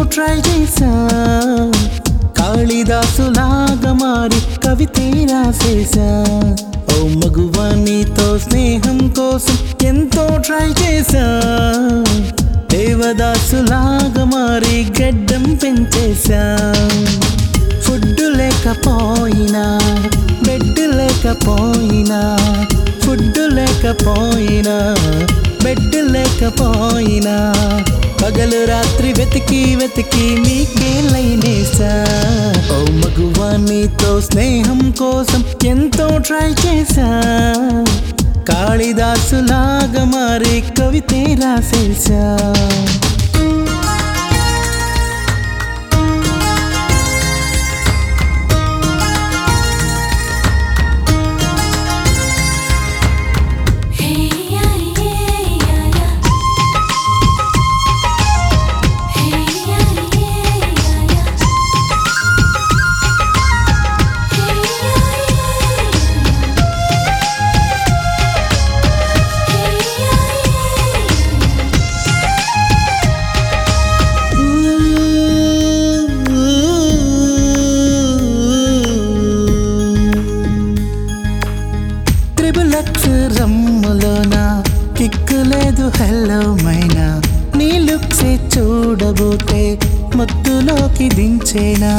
try చేశా కాళిదాసులాగా మారి కవితే రాసేసా ఓ మగువా నీతో స్నేహం కోసం ఎంతో ట్రై చేశా దేవదాసులాగా మారి గడ్డం పెంచేశా ఫుడ్ లేకపోయినా బెడ్ లేకపోయినా ఫుడ్ లేకపోయినా బెడ్ లేకపోయినా పగలు రాత్రి వెతికి వెతికి నీకే లైనేసా ఓ మగువా నీతో స్నేహం కోసం ఎంతో ట్రై చేశా కాళిదాసులాగా మారి కవితే రాసేసా Hey ya ya ya Hey ya ya ya Hey ya triple X రమ్ములోన కిక్కు లేదు హెల్లో మైనా నీ లుక్సే చూడబోతే మత్తులోకి దించేనా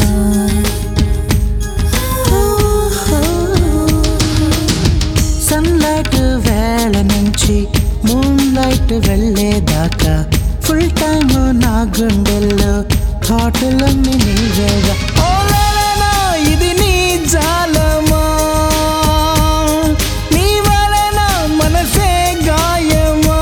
సన్లైట్ వేళ నుంచి మూన్ లైట్ వెళ్ళేదాకా ఫుల్ టైమ్ నా గుండెల్లో థాటులన్నీ నీవేగా ఓ లాలాలా, ఇది నీ జాలమా నీ వలన మనసే గాయమా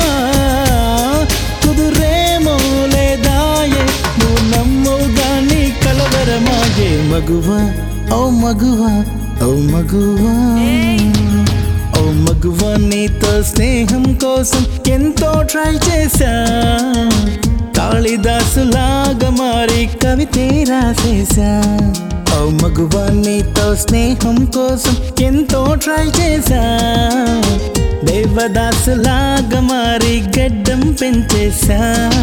కుదురేమో లేదాయే నువ్వు నమ్మవు గాని కలవరమాగే మగువా ఓ మగువా ఓ మగువా ఓ మగువా నీతో స్నేహం కోసం ఎంతో ట్రై చేశా కాళిదాసులాగా మారి కవితే రాసేసా ఓ మగువా నీతో స్నేహం కోసం ఎంతో ట్రై చేశా దేవదాసులాగా మారి గడ్డం పెంచేసా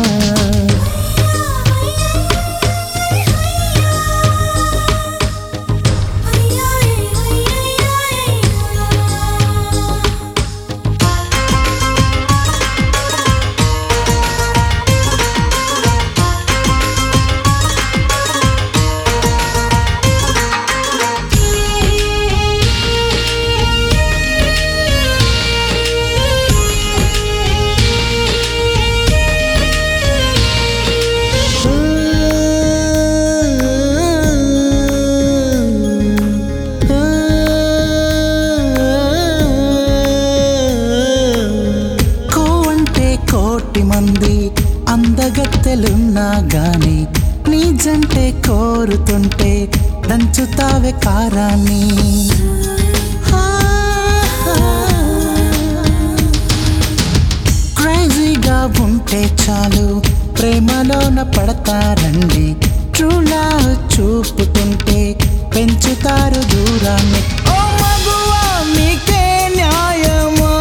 కో అంటే కోటి మంది అందగత్తెలున్నా గాని నీ జంటే కోరుతుంటే దంచుతావే కారాన్ని క్రేజీగా ఉంటే చాలు ప్రేమలోన పడతారండి ట్రూలా చూపుతుంటే పెంచుతారు దూరాన్ని ఓ మగువా నీకే న్యాయమా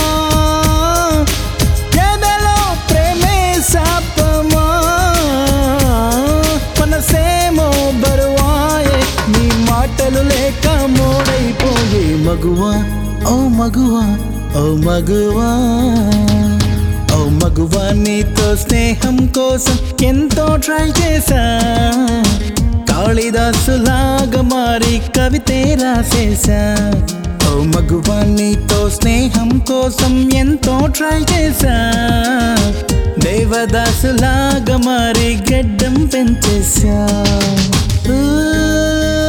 ఎదలో ప్రేమే శాపమా మనసేమో బరువాయే నీ మాటలు లేక మోడైపోయే మగువా ఓ మగువా ఓ మగువా ఓ మగువా నీతో స్నేహం కోసం ఎంతో ట్రై చేశా కాళిదాసులాగా మారి కవితే రాసేసా ఓ మగువా నీతో స్నేహం కోసం ఎంతో ట్రై చేశా దేవదాసులాగా మారి గడ్డం పెంచేశా ఊ